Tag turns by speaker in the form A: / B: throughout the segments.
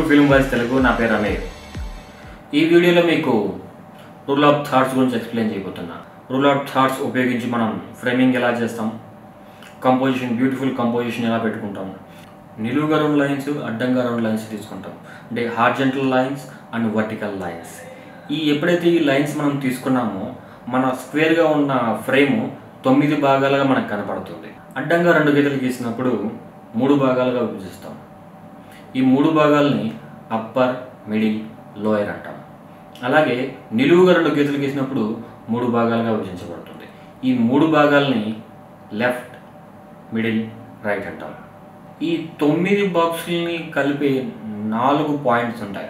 A: film voice Telugu నా పేరు అమీర్ ఈ వీడియోలో మీకు రూల్ ఆఫ్ థాట్స్ గురించి ఎక్స్ప్లెయిన్ చేయబోతున్నా రూల్ ఆఫ్ థాట్స్ ఉపయోగించి మనం ఫ్రేమింగ్ ఎలా చేస్తాం కంపోజిషన్ బ్యూటిఫుల్ కంపోజిషన్ ఎలా పెట్టుకుంటాం నిలువుగా రెండు లైన్స్ అడ్డంగా రెండు లైన్స్ తీసుకుంటాం అంటే horizontal lines and vertical lines ఈ ఎప్పుడైతే ఈ లైన్స్ మనం తీసుకున్నామో మన స్క్వేర్గా ఉన్న ఫ్రేము తొమ్మిది భాగాలుగా మనకు కనపడుతుంది అడ్డంగా రెండు గీతలు గీసినప్పుడు మూడు భాగాలుగా విభజిస్తాం ఈ మూడు భాగాల్ని అప్పర్ మిడిల్ లోయర్ అంటాం అలాగే నిలువుగా రెండు గీతలు గీసినప్పుడు మూడు భాగాలుగా విభజించబడుతుంది ఈ మూడు భాగాల్ని లెఫ్ట్ మిడిల్ రైట్ అంటాం ఈ తొమ్మిది బాక్సుల్ని కలిపే నాలుగు పాయింట్స్ ఉంటాయి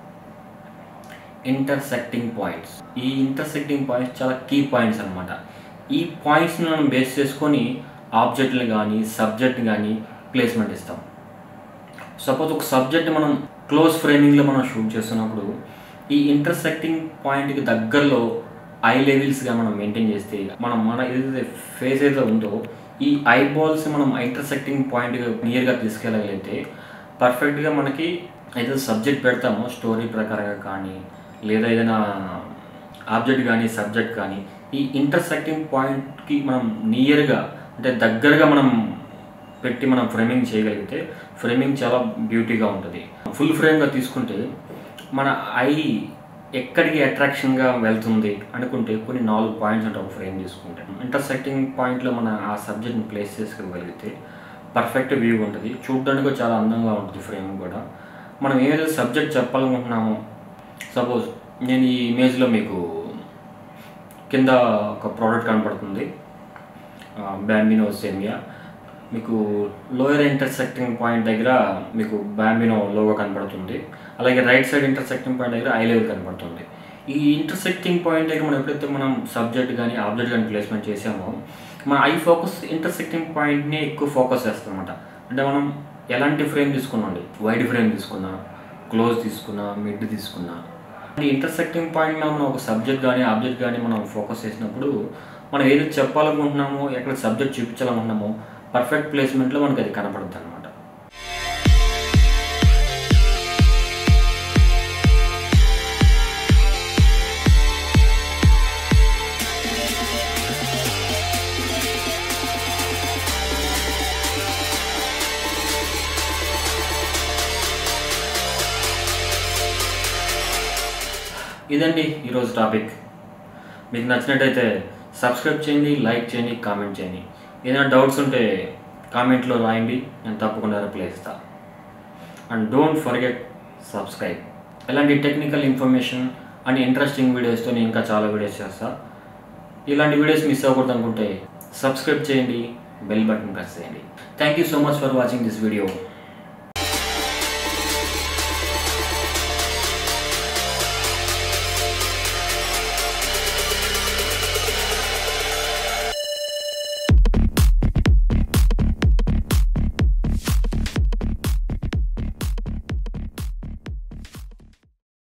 A: ఇంటర్సెక్టింగ్ పాయింట్స్ ఈ ఇంటర్సెక్టింగ్ పాయింట్స్ చాలా కీ పాయింట్స్ అనమాట ఈ పాయింట్స్ని మనం బేస్ చేసుకొని ఆబ్జెక్ట్ని కానీ సబ్జెక్ట్ కానీ ప్లేస్మెంట్ ఇస్తాం సపోజ్ ఒక సబ్జెక్ట్ మనం క్లోజ్ ఫ్రేమింగ్లో మనం షూట్ చేస్తున్నప్పుడు ఈ ఇంటర్సెక్టింగ్ పాయింట్కి దగ్గరలో ఐ లెవెల్స్గా మనం మెయింటైన్ చేస్తే మనం మన ఏదైతే ఫేస్ అయితే ఉందో ఈ ఐ బాల్స్ మనం ఇంటర్సెక్టింగ్ పాయింట్ నియర్గా తీసుకెళ్ళగలిగితే పర్ఫెక్ట్గా మనకి ఏదైతే సబ్జెక్ట్ పెడతామో స్టోరీ ప్రకారంగా కానీ లేదా ఏదైనా ఆబ్జెక్ట్ కానీ సబ్జెక్ట్ కానీ ఈ ఇంటర్సెక్టింగ్ పాయింట్కి మనం నియర్గా అంటే దగ్గరగా మనం పెట్టి మనం ఫ్రేమింగ్ చేయగలిగితే ఫ్రేమింగ్ చాలా బ్యూటీగా ఉంటుంది ఫుల్ ఫ్రేమ్గా తీసుకుంటే మన ఐ ఎక్కడికి అట్రాక్షన్గా వెళ్తుంది అనుకుంటే కొన్ని నాలుగు పాయింట్స్ అంటే ఒక ఫ్రేమ్ తీసుకుంటే ఇంటర్సెక్టింగ్ పాయింట్లో మన ఆ సబ్జెక్ట్ని ప్లేస్ చేసుకోగలిగితే పర్ఫెక్ట్ వ్యూ ఉంటుంది చూడడానికి చాలా అందంగా ఉంటుంది ఫ్రేమ్ కూడా మనం ఏదైతే సబ్జెక్ట్ చెప్పాలనుకుంటున్నామో సపోజ్ నేను ఈ ఇమేజ్లో మీకు కింద ఒక ప్రోడక్ట్ కనపడుతుంది బ్యాంబినో సేమియా మీకు లోయర్ ఇంటర్సెక్టింగ్ పాయింట్ దగ్గర మీకు బ్యాంబినో లోగో కనపడుతుంది అలాగే రైట్ సైడ్ ఇంటర్సెక్టింగ్ పాయింట్ దగ్గర ఐ లెవెల్ కనపడుతుంది ఈ ఇంటర్సెక్టింగ్ పాయింట్ దగ్గర మనం ఎప్పుడైతే మనం సబ్జెక్ట్ కానీ ఆబ్జెక్ట్ కానీ ప్లేస్మెంట్ చేసామో మన ఐ ఫోకస్ ఇంటర్సెక్టింగ్ పాయింట్ని ఎక్కువ ఫోకస్ చేస్తాం అనమాట అంటే మనం ఎలాంటి ఫ్రేమ్ తీసుకున్నాండి వైడ్ ఫ్రేమ్ తీసుకున్నా క్లోజ్ తీసుకున్నా మిడ్ తీసుకున్నా ఈ ఇంటర్సెక్టింగ్ పాయింట్ మనం ఒక సబ్జెక్ట్ కానీ ఆబ్జెక్ట్ కానీ మనం ఫోకస్ చేసినప్పుడు మనం ఏదైతే చెప్పాలనుకుంటున్నామో ఎక్కడ సబ్జెక్ట్ చూపించాలనుకుంటున్నామో పర్ఫెక్ట్ ప్లేస్మెంట్లో మనకి అది కనపడుతుంది అనమాట ఇదండి ఈరోజు టాపిక్ మీకు నచ్చినట్టయితే సబ్స్క్రైబ్ చేయండి లైక్ చేయండి కామెంట్ చేయండి ఏదైనా డౌట్స్ ఉంటే కామెంట్లో రాయండి నేను తప్పకుండా రిప్లై ఇస్తాను అండ్ డోంట్ ఫర్గెట్ సబ్స్క్రైబ్ ఇలాంటి టెక్నికల్ ఇన్ఫర్మేషన్ అండ్ ఇంట్రెస్టింగ్ వీడియోస్తో నేను ఇంకా చాలా వీడియోస్ చేస్తా ఇలాంటి వీడియోస్ మిస్ అవ్వకూడదు అనుకుంటే సబ్స్క్రైబ్ చేయండి బెల్ బటన్ ప్రెస్ చేయండి thank you so much for watching this video